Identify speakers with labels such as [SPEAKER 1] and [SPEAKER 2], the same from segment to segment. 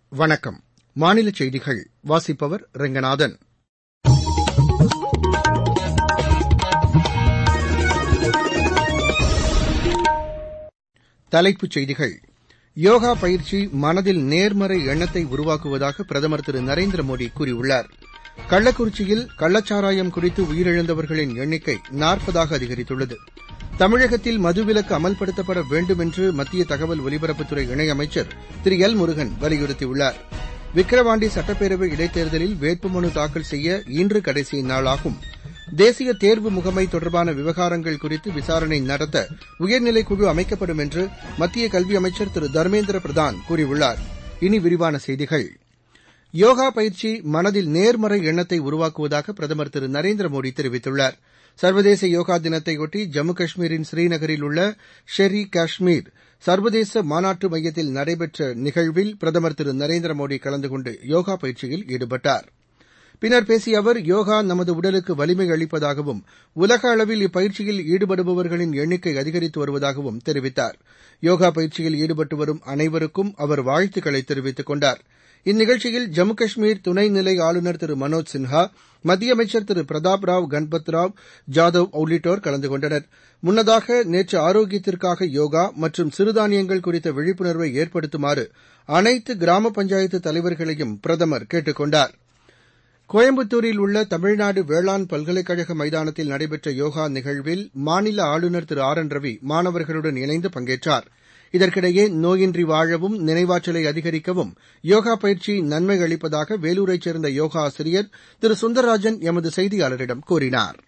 [SPEAKER 1] வணக்கம் மாநில செய்திகள் வாசிப்பவர் ரெங்கநாதன் தலைப்புச் செய்திகள் யோகா பயிற்சி மனதில் நேர்மறை எண்ணத்தை உருவாக்குவதாக பிரதமர் திரு நரேந்திர மோடி கூறியுள்ளார் கள்ளக்குறிச்சியில் கள்ளச்சாராயம் குடித்து உயிரிழந்தவர்களின் எண்ணிக்கை நாற்பதாக அதிகரித்துள்ளது தமிழகத்தில் மதுவிலக்கு அமல்படுத்தப்பட வேண்டும் என்று மத்திய தகவல் ஒலிபரப்புத்துறை இணையமைச்சர் திரு எல் முருகன் வலியுறுத்தியுள்ளார் விக்கிரவாண்டி சட்டப்பேரவை இடைத்தேர்தலில் வேட்புமனு தாக்கல் செய்ய இன்று கடைசி நாளாகும் தேசிய தேர்வு முகமை தொடர்பான விவகாரங்கள் குறித்து விசாரணை நடத்த உயர்நிலைக் குழு அமைக்கப்படும் என்று மத்திய கல்வி அமைச்சர் திரு தர்மேந்திர பிரதான் கூறியுள்ளார் இனி விரிவான செய்திகள் யோகா பயிற்சி மனதில் நேர்மறை எண்ணத்தை உருவாக்குவதாக பிரதமர் திரு நரேந்திர மோடி தெரிவித்துள்ளார் சர்வதேச யோகா தினத்தையொட்டி ஜம்மு காஷ்மீரின் ஸ்ரீநகரில் உள்ள ஷெர் இ காஷ்மீர் சர்வதேச மாநாட்டு மையத்தில் நடைபெற்ற நிகழ்வில் பிரதமர் திரு நரேந்திர மோடி கலந்து கொண்டு யோகா பயிற்சியில் ஈடுபட்டார் பின்னர் பேசிய அவர் யோகா நமது உடலுக்கு வலிமை அளிப்பதாகவும் உலக அளவில் இப்பயிற்சியில் ஈடுபடுபவர்களின் எண்ணிக்கை அதிகரித்து வருவதாகவும் தெரிவித்தார் யோகா பயிற்சியில் ஈடுபட்டு வரும் அனைவருக்கும் அவர் வாழ்த்துக்களை தெரிவித்துக் கொண்டார் இந்நிகழ்ச்சியில் ஜம்மு காஷ்மீர் துணைநிலை ஆளுநர் திரு மனோஜ் சின்ஹா மத்திய அமைச்சர் திரு பிரதாப் ராவ் கன்பத் ராவ் ஜாதவ் உள்ளிட்டோர் கலந்து கொண்டனர் முன்னதாக நேற்று ஆரோக்கியத்திற்காக யோகா மற்றும் சிறுதானியங்கள் குறித்த விழிப்புணர்வை ஏற்படுத்துமாறு அனைத்து கிராம பஞ்சாயத்து தலைவர்களையும் பிரதமர் கேட்டுக் கொண்டார் கோயம்புத்தூரில் உள்ள தமிழ்நாடு வேளாண் பல்கலைக்கழக மைதானத்தில் நடைபெற்ற யோகா நிகழ்வில் மாநில ஆளுநர் திரு ஆர் என் ரவி மாணவர்களுடன் இணைந்து பங்கேற்றார் இதற்கிடையே நோயின்றி வாழவும் நினைவாற்றலை அதிகரிக்கவும் யோகா பயிற்சி நன்மை அளிப்பதாக வேலூரைச் சேர்ந்த யோகா ஆசிரியர் திரு சுந்தரராஜன் எமது செய்தியாளரிடம் கூறினார்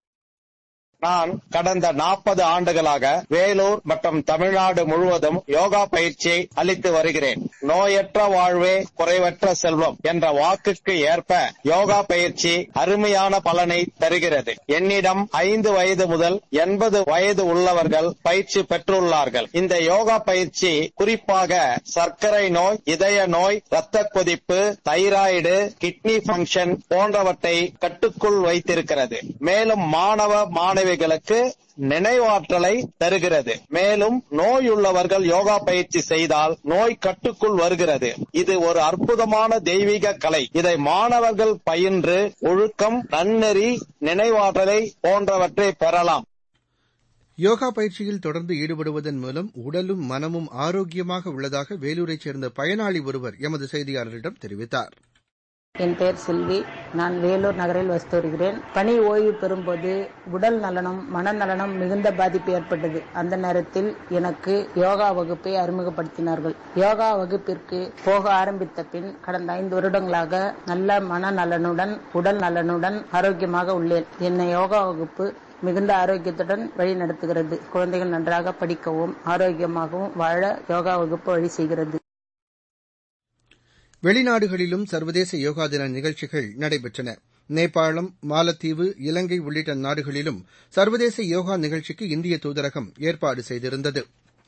[SPEAKER 2] நான் கடந்த நாற்பது ஆண்டுகளாக வேலூர் மற்றும் தமிழ்நாடு முழுவதும் யோகா பயிற்சியை அளித்து வருகிறேன் நோயற்ற வாழ்வே குறைவற்ற செல்வம் என்ற வாக்குக்கு ஏற்ப யோகா பயிற்சி அருமையான பலனை தருகிறது என்னிடம் ஐந்து வயது முதல் எண்பது வயது உள்ளவர்கள் பயிற்சி பெற்றுள்ளார்கள் இந்த யோகா பயிற்சி குறிப்பாக சர்க்கரை நோய் இதய நோய் இரத்த கொதிப்பு தைராய்டு கிட்னி பங்கன் போன்றவற்றை கட்டுக்குள் வைத்திருக்கிறது மேலும் மாணவ மாணவி மாணவிகளுக்கு நினைவாற்றலை தருகிறது மேலும் நோயுள்ளவர்கள் யோகா பயிற்சி செய்தால் நோய் கட்டுக்குள் வருகிறது இது ஒரு அற்புதமான தெய்வீக கலை இதை மாணவர்கள் பயின்று ஒழுக்கம் நன்னெறி நினைவாற்றலை போன்றவற்றை பெறலாம்
[SPEAKER 1] யோகா பயிற்சியில் தொடர்ந்து ஈடுபடுவதன் மூலம் உடலும் மனமும் ஆரோக்கியமாக உள்ளதாக வேலூரைச் சேர்ந்த பயனாளி ஒருவர் எமது செய்தியாளரிடம் தெரிவித்தார்
[SPEAKER 3] என் பெயர் செல்வி நான் வேலூர் நகரில் வசித்து வருகிறேன் பணி ஓய்வு பெறும்போது உடல் நலனும் மனநலனும் மிகுந்த பாதிப்பு ஏற்பட்டது அந்த நேரத்தில் எனக்கு யோகா வகுப்பை அறிமுகப்படுத்தினார்கள் யோகா வகுப்பிற்கு போக ஆரம்பித்த பின் கடந்த ஐந்து வருடங்களாக நல்ல மனநலனுடன் உடல் நலனுடன் ஆரோக்கியமாக உள்ளேன் என்னை யோகா வகுப்பு மிகுந்த ஆரோக்கியத்துடன் வழி நடத்துகிறது குழந்தைகள் நன்றாக படிக்கவும் ஆரோக்கியமாகவும் வாழ யோகா வகுப்பு வழி செய்கிறது
[SPEAKER 1] வெளிநாடுகளிலும் சர்வதேச யோகா தின நிகழ்ச்சிகள் நடைபெற்றன நேபாளம் மாலத்தீவு இலங்கை உள்ளிட்ட நாடுகளிலும் சர்வதேச யோகா நிகழ்ச்சிக்கு இந்திய தூதரகம் ஏற்பாடு செய்திருந்தது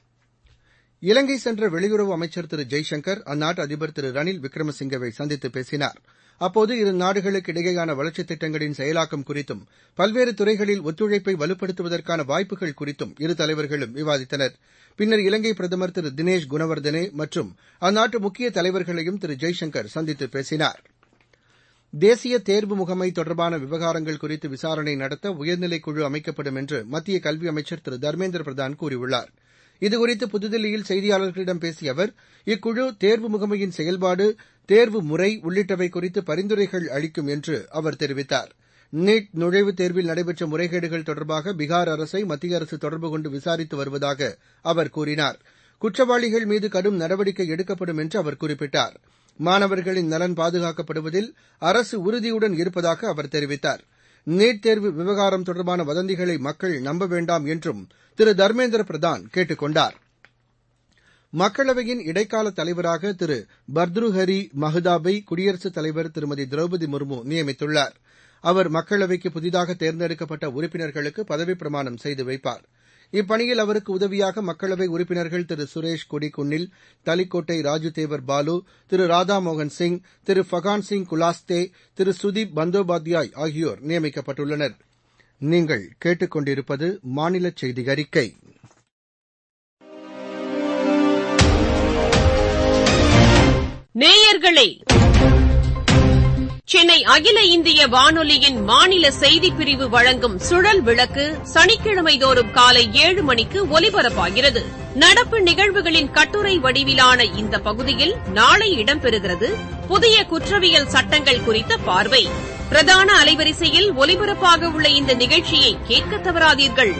[SPEAKER 1] இலங்கை சென்ற வெளியுறவு அமைச்சர் திரு ஜெய்சங்கர் அந்நாட்டு அதிபர் திரு ரணில் விக்ரமசிங்கவை சந்தித்து பேசினார் அப்போது இரு நாடுகளுக்கு இடையேயான வளர்ச்சித் திட்டங்களின் செயலாக்கம் குறித்தும் பல்வேறு துறைகளில் ஒத்துழைப்பை வலுப்படுத்துவதற்கான வாய்ப்புகள் குறித்தும் இரு தலைவர்களும் விவாதித்தனர் பின்னர் இலங்கை பிரதமர் திரு தினேஷ் குணவர்தனே மற்றும் அந்நாட்டு முக்கிய தலைவர்களையும் திரு ஜெய்சங்கர் சந்தித்து பேசினார் தேசிய தேர்வு முகமை தொடர்பான விவகாரங்கள் குறித்து விசாரணை நடத்த உயர்நிலைக் குழு அமைக்கப்படும் என்று மத்திய கல்வி அமைச்சர் திரு தர்மேந்திர பிரதான் கூறியுள்ளார் இதுகுறித்து புதுதில்லியில் செய்தியாளர்களிடம் பேசிய அவர் இக்குழு தேர்வு முகமையின் செயல்பாடு தேர்வு முறை உள்ளிட்டவை குறித்து பரிந்துரைகள் அளிக்கும் என்று அவர் தெரிவித்தார் நீட் நுழைவுத் தேர்வில் நடைபெற்ற முறைகேடுகள் தொடர்பாக பீகார் அரசை மத்திய அரசு தொடர்பு கொண்டு விசாரித்து வருவதாக அவர் கூறினார் குற்றவாளிகள் மீது கடும் நடவடிக்கை எடுக்கப்படும் என்று அவர் குறிப்பிட்டார் மாணவர்களின் நலன் பாதுகாக்கப்படுவதில் அரசு உறுதியுடன் இருப்பதாக அவர் தெரிவித்தார் நீட் தேர்வு விவகாரம் தொடர்பான வதந்திகளை மக்கள் நம்ப வேண்டாம் என்றும் திரு தர்மேந்திர பிரதான் கேட்டுக் கொண்டார் மக்களவையின் இடைக்கால தலைவராக திரு பர்துருஹரி மஹதாபை குடியரசுத் தலைவர் திருமதி திரௌபதி முர்மு நியமித்துள்ளார் அவர் மக்களவைக்கு புதிதாக தேர்ந்தெடுக்கப்பட்ட உறுப்பினர்களுக்கு பதவிப் பிரமாணம் செய்து வைப்பார் இப்பணியில் அவருக்கு உதவியாக மக்களவை உறுப்பினர்கள் திரு சுரேஷ் கொடிக்குன்னில் தலிக்கோட்டை ராஜுதேவர் பாலு திரு ராதாமோகன் சிங் திரு ஃபகான் சிங் குலாஸ்தே திரு சுதீப் பந்தோபாத்யாய் ஆகியோர் நியமிக்கப்பட்டுள்ளனர் நீங்கள் கேட்டுக் கொண்டிருப்பது மாநில செய்தி அறிக்கை
[SPEAKER 4] நேயர்களே சென்னை அகில இந்திய வானொலியின் மாநில செய்திப் பிரிவு வழங்கும் சுழல் விளக்கு சனிக்கிழமை தோறும் காலை ஏழு மணிக்கு ஒலிபரப்பாகிறது நடப்பு நிகழ்வுகளின் கட்டுரை வடிவிலான இந்த பகுதியில் நாளை இடம்பெறுகிறது புதிய குற்றவியல் சட்டங்கள் குறித்த பார்வை பிரதான அலைவரிசையில் ஒலிபரப்பாக உள்ள இந்த நிகழ்ச்சியை கேட்க தவறாதீர்கள்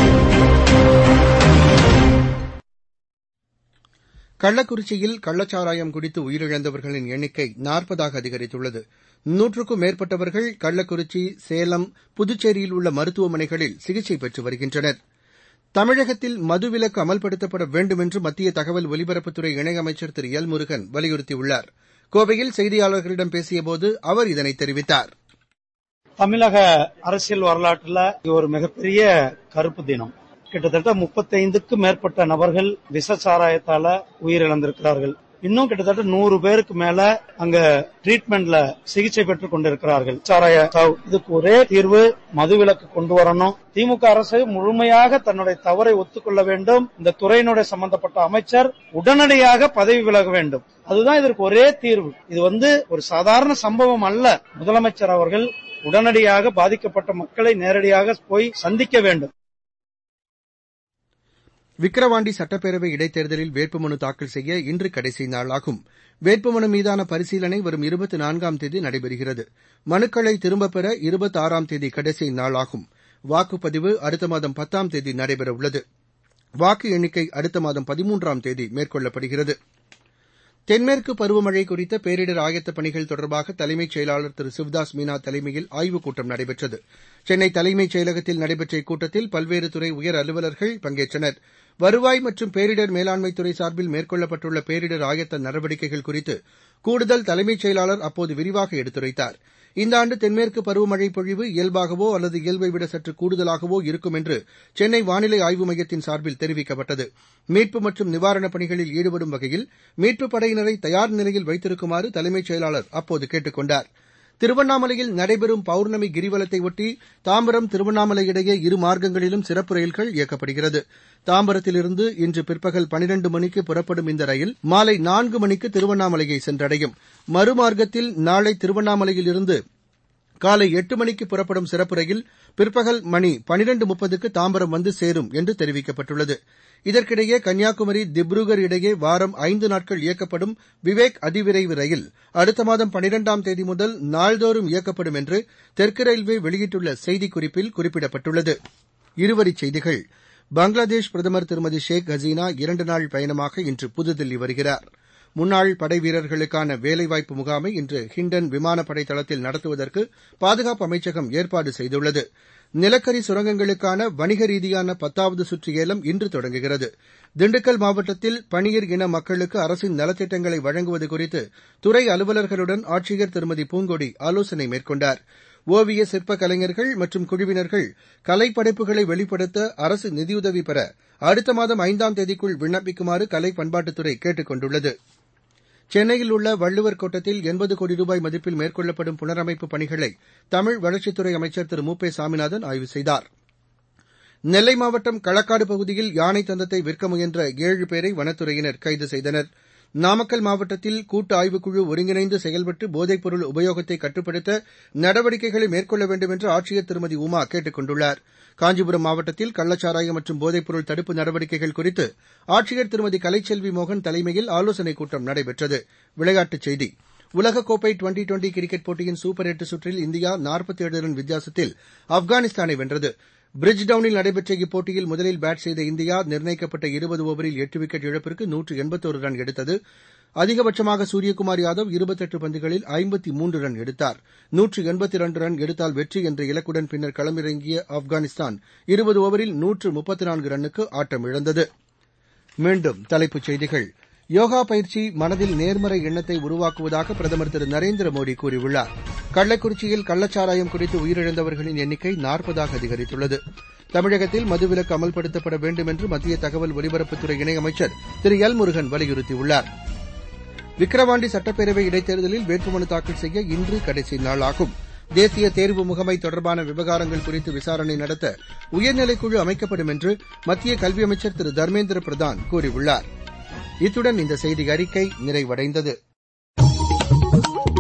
[SPEAKER 1] கள்ளக்குறிச்சியில் கள்ளச்சாராயம் குடித்து உயிரிழந்தவர்களின் எண்ணிக்கை நாற்பதாக அதிகரித்துள்ளது நூற்றுக்கும் மேற்பட்டவர்கள் கள்ளக்குறிச்சி சேலம் புதுச்சேரியில் உள்ள மருத்துவமனைகளில் சிகிச்சை பெற்று வருகின்றனர் தமிழகத்தில் மதுவிலக்கு அமல்படுத்தப்பட வேண்டும் என்று மத்திய தகவல் ஒலிபரப்புத்துறை இணையமைச்சர் திரு எல் முருகன் வலியுறுத்தியுள்ளார் கோவையில் செய்தியாளர்களிடம் பேசியபோது அவர் இதனை தெரிவித்தார்
[SPEAKER 5] தமிழக அரசியல் வரலாற்றுல இது ஒரு மிகப்பெரிய கருப்பு தினம் கிட்டத்தட்ட முப்பத்தைந்துக்கும் மேற்பட்ட நபர்கள் விஷ சாராயத்தால உயிரிழந்திருக்கிறார்கள் இன்னும் கிட்டத்தட்ட நூறு பேருக்கு மேல அங்க ட்ரீட்மெண்ட்ல சிகிச்சை பெற்றுக் கொண்டிருக்கிறார்கள் சாராய சாவு இதுக்கு ஒரே தீர்வு மதுவிலக்கு கொண்டு வரணும் திமுக அரசு முழுமையாக தன்னுடைய தவறை ஒத்துக்கொள்ள வேண்டும் இந்த துறையினுடைய சம்பந்தப்பட்ட அமைச்சர் உடனடியாக பதவி விலக வேண்டும் அதுதான் இதற்கு ஒரே தீர்வு இது வந்து ஒரு சாதாரண சம்பவம் அல்ல முதலமைச்சர் அவர்கள் உடனடியாக பாதிக்கப்பட்ட மக்களை நேரடியாக போய் சந்திக்க வேண்டும்
[SPEAKER 1] விக்கிரவாண்டி சட்டப்பேரவை இடைத்தேர்தலில் வேட்புமனு தாக்கல் செய்ய இன்று கடைசி நாளாகும் வேட்புமனு மீதான பரிசீலனை வரும் இருபத்தி நான்காம் தேதி நடைபெறுகிறது மனுக்களை திரும்பப் பெற இருபத்தி ஆறாம் தேதி கடைசி நாளாகும் வாக்குப்பதிவு அடுத்த மாதம் பத்தாம் தேதி நடைபெறவுள்ளது வாக்கு எண்ணிக்கை அடுத்த மாதம் பதிமூன்றாம் தேதி மேற்கொள்ளப்படுகிறது தென்மேற்கு பருவமழை குறித்த பேரிடர் ஆயத்தப் பணிகள் தொடர்பாக தலைமைச் செயலாளர் திரு சிவ்தாஸ் மீனா தலைமையில் ஆய்வுக் கூட்டம் நடைபெற்றது சென்னை தலைமைச் செயலகத்தில் நடைபெற்ற இக்கூட்டத்தில் பல்வேறு துறை உயர் அலுவலர்கள் பங்கேற்றனர் வருவாய் மற்றும் பேரிடர் மேலாண்மைத் துறை சார்பில் மேற்கொள்ளப்பட்டுள்ள பேரிடர் ஆயத்த நடவடிக்கைகள் குறித்து கூடுதல் தலைமைச் செயலாளர் அப்போது விரிவாக எடுத்துரைத்தார் இந்த ஆண்டு தென்மேற்கு பருவமழை பொழிவு இயல்பாகவோ அல்லது இயல்பை விட சற்று கூடுதலாகவோ இருக்கும் என்று சென்னை வானிலை ஆய்வு மையத்தின் சார்பில் தெரிவிக்கப்பட்டது மீட்பு மற்றும் நிவாரணப் பணிகளில் ஈடுபடும் வகையில் மீட்புப் படையினரை தயார் நிலையில் வைத்திருக்குமாறு தலைமைச் செயலாளர் அப்போது கேட்டுக் கொண்டார் திருவண்ணாமலையில் நடைபெறும் பௌர்ணமி கிரிவலத்தை ஒட்டி தாம்பரம் திருவண்ணாமலை இடையே இரு மார்க்கங்களிலும் சிறப்பு ரயில்கள் இயக்கப்படுகிறது தாம்பரத்திலிருந்து இன்று பிற்பகல் பனிரண்டு மணிக்கு புறப்படும் இந்த ரயில் மாலை நான்கு மணிக்கு திருவண்ணாமலையை சென்றடையும் மறுமார்க்கத்தில் நாளை திருவண்ணாமலையில் இருந்து காலை எட்டு மணிக்கு புறப்படும் சிறப்பு ரயில் பிற்பகல் மணி பனிரண்டு முப்பதுக்கு தாம்பரம் வந்து சேரும் என்று தெரிவிக்கப்பட்டுள்ளது இதற்கிடையே கன்னியாகுமரி திப்ருகர் இடையே வாரம் ஐந்து நாட்கள் இயக்கப்படும் விவேக் அதிவிரைவு ரயில் அடுத்த மாதம் பனிரெண்டாம் தேதி முதல் நாள்தோறும் இயக்கப்படும் என்று தெற்கு ரயில்வே வெளியிட்டுள்ள செய்திக்குறிப்பில் குறிப்பிடப்பட்டுள்ளது இருவரிச் செய்திகள் பங்களாதேஷ் பிரதமர் திருமதி ஷேக் ஹசீனா இரண்டு நாள் பயணமாக இன்று புதுதில்லி வருகிறார் முன்னாள் படைவீரர்களுக்கான வேலைவாய்ப்பு முகாமை இன்று ஹிண்டன் விமானப்படை தளத்தில் நடத்துவதற்கு பாதுகாப்பு அமைச்சகம் ஏற்பாடு செய்துள்ளது நிலக்கரி சுரங்கங்களுக்கான வணிக ரீதியான பத்தாவது சுற்று ஏலம் இன்று தொடங்குகிறது திண்டுக்கல் மாவட்டத்தில் பணியர் இன மக்களுக்கு அரசின் நலத்திட்டங்களை வழங்குவது குறித்து துறை அலுவலர்களுடன் ஆட்சியர் திருமதி பூங்கொடி ஆலோசனை மேற்கொண்டார் ஓவிய சிற்ப கலைஞர்கள் மற்றும் குழுவினர்கள் கலைப்படைப்புகளை வெளிப்படுத்த அரசு நிதியுதவி பெற அடுத்த மாதம் ஐந்தாம் தேதிக்குள் விண்ணப்பிக்குமாறு கலை பண்பாட்டுத்துறை கேட்டுக் கொண்டுள்ளது சென்னையில் உள்ள வள்ளுவர் கோட்டத்தில் எண்பது கோடி ரூபாய் மதிப்பில் மேற்கொள்ளப்படும் புனரமைப்புப் பணிகளை தமிழ் வளர்ச்சித்துறை அமைச்சர் திரு மு பே சாமிநாதன் ஆய்வு செய்தார் நெல்லை மாவட்டம் களக்காடு பகுதியில் யானை தந்தத்தை விற்க முயன்ற ஏழு பேரை வனத்துறையினர் கைது செய்தனர் நாமக்கல் மாவட்டத்தில் கூட்டு ஆய்வுக்குழு ஒருங்கிணைந்து செயல்பட்டு போதைப்பொருள் உபயோகத்தை கட்டுப்படுத்த நடவடிக்கைகளை மேற்கொள்ள வேண்டும் என்று ஆட்சியர் திருமதி உமா கேட்டுக் கொண்டுள்ளார் காஞ்சிபுரம் மாவட்டத்தில் கள்ளச்சாராயம் மற்றும் போதைப்பொருள் தடுப்பு நடவடிக்கைகள் குறித்து ஆட்சியர் திருமதி கலைச்செல்வி மோகன் தலைமையில் ஆலோசனைக் கூட்டம் நடைபெற்றது விளையாட்டுச் செய்தி உலகக்கோப்பை டுவெண்டி டுவெண்டி கிரிக்கெட் போட்டியின் சூப்பர் எட்டு சுற்றில் இந்தியா நாற்பத்தேழு ரன் வித்தியாசத்தில் ஆப்கானிஸ்தானை வென்றது பிரிட்ஜ்டவுனில் நடைபெற்ற இப்போட்டியில் முதலில் பேட் செய்த இந்தியா நிர்ணயிக்கப்பட்ட இருபது ஓவரில் எட்டு விக்கெட் இழப்பிற்கு நூற்று எண்பத்தோரு ரன் எடுத்தது அதிகபட்சமாக சூரியகுமார் யாதவ் இருபத்தெட்டு பந்துகளில் ஐம்பத்தி மூன்று ரன் எடுத்தார் நூற்று எண்பத்தி இரண்டு ரன் எடுத்தால் வெற்றி என்ற இலக்குடன் பின்னர் களமிறங்கிய ஆப்கானிஸ்தான் இருபது ஓவரில் நூற்று முப்பத்து நான்கு ரன்னுக்கு ஆட்டமிழந்தது மீண்டும் தலைப்புச் செய்திகள் யோகா பயிற்சி மனதில் நேர்மறை எண்ணத்தை உருவாக்குவதாக பிரதமர் திரு நரேந்திர மோடி கூறியுள்ளார் கள்ளக்குறிச்சியில் கள்ளச்சாராயம் குறித்து உயிரிழந்தவர்களின் எண்ணிக்கை நாற்பதாக அதிகரித்துள்ளது தமிழகத்தில் மதுவிலக்கு அமல்படுத்தப்பட வேண்டும் என்று மத்திய தகவல் ஒலிபரப்புத்துறை இணையமைச்சர் திரு எல் முருகன் வலியுறுத்தியுள்ளார் விக்கிரவாண்டி சட்டப்பேரவை இடைத்தேர்தலில் வேட்புமனு தாக்கல் செய்ய இன்று கடைசி நாளாகும் தேசிய தேர்வு முகமை தொடர்பான விவகாரங்கள் குறித்து விசாரணை நடத்த உயர்நிலைக்குழு அமைக்கப்படும் என்று மத்திய கல்வி அமைச்சர் திரு தர்மேந்திர பிரதான் கூறியுள்ளார் இத்துடன் இந்த செய்தி அறிக்கை நிறைவடைந்தது
[SPEAKER 6] வணக்கம்